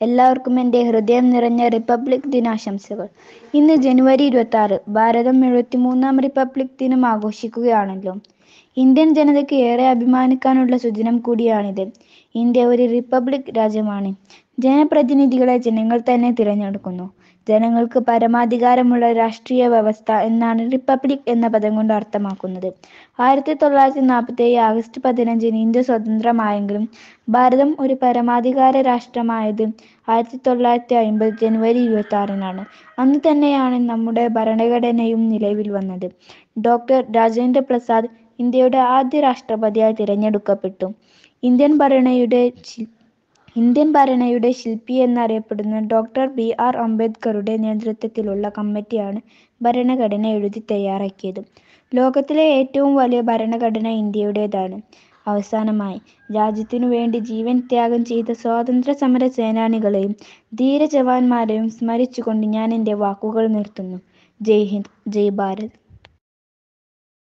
എല്ലാവർക്കും എൻ്റെ ഹൃദയം നിറഞ്ഞ റിപ്പബ്ലിക് ദിനാശംസകൾ ഇന്ന് ജനുവരി ഇരുപത്തി ആറ് ഭാരതം എഴുപത്തിമൂന്നാം റിപ്പബ്ലിക് ദിനം ആഘോഷിക്കുകയാണല്ലോ ഇന്ത്യൻ ജനതയ്ക്ക് ഏറെ അഭിമാനിക്കാനുള്ള സുദിനം കൂടിയാണിത് ഇന്ത്യ ഒരു റിപ്പബ്ലിക് രാജ്യമാണ് ജനപ്രതിനിധികളെ ജനങ്ങൾ തന്നെ തിരഞ്ഞെടുക്കുന്നു ജനങ്ങൾക്ക് പരമാധികാരമുള്ള രാഷ്ട്രീയ വ്യവസ്ഥ എന്നാണ് റിപ്പബ്ലിക് എന്ന പദം കൊണ്ട് അർത്ഥമാക്കുന്നത് ആയിരത്തി തൊള്ളായിരത്തി നാൽപ്പത്തി ഏഴ് ആഗസ്റ്റ് പതിനഞ്ചിന് ഇന്ത്യ സ്വതന്ത്രമായെങ്കിലും ഭാരതം ഒരു പരമാധികാര രാഷ്ട്രമായത് ആയിരത്തി തൊള്ളായിരത്തി അമ്പത് ജനുവരി ഇരുപത്തി ആറിനാണ് അന്ന് തന്നെയാണ് നമ്മുടെ ഭരണഘടനയും നിലവിൽ വന്നത് ഡോക്ടർ രാജേന്ദ്ര പ്രസാദ് ഇന്ത്യയുടെ ആദ്യ രാഷ്ട്രപതിയായി തിരഞ്ഞെടുക്കപ്പെട്ടു ഇന്ത്യൻ ഭരണയുടെ ഇന്ത്യൻ ഭരണയുടെ ശില്പി എന്നറിയപ്പെടുന്ന ഡോക്ടർ ബി ആർ അംബേദ്കറുടെ നേതൃത്വത്തിലുള്ള കമ്മിറ്റിയാണ് ഭരണഘടന എഴുതി തയ്യാറാക്കിയത് ലോകത്തിലെ ഏറ്റവും വലിയ ഭരണഘടന ഇന്ത്യയുടേതാണ് അവസാനമായി രാജ്യത്തിനു വേണ്ടി ജീവൻ ത്യാഗം ചെയ്ത സ്വാതന്ത്ര്യ സമര സേനാനികളെയും ധീര ജവാന്മാരെയും സ്മരിച്ചുകൊണ്ട് ഞാൻ എൻ്റെ വാക്കുകൾ നിർത്തുന്നു ജയ് ഹിന്ദ് ജയ് ഭാരത്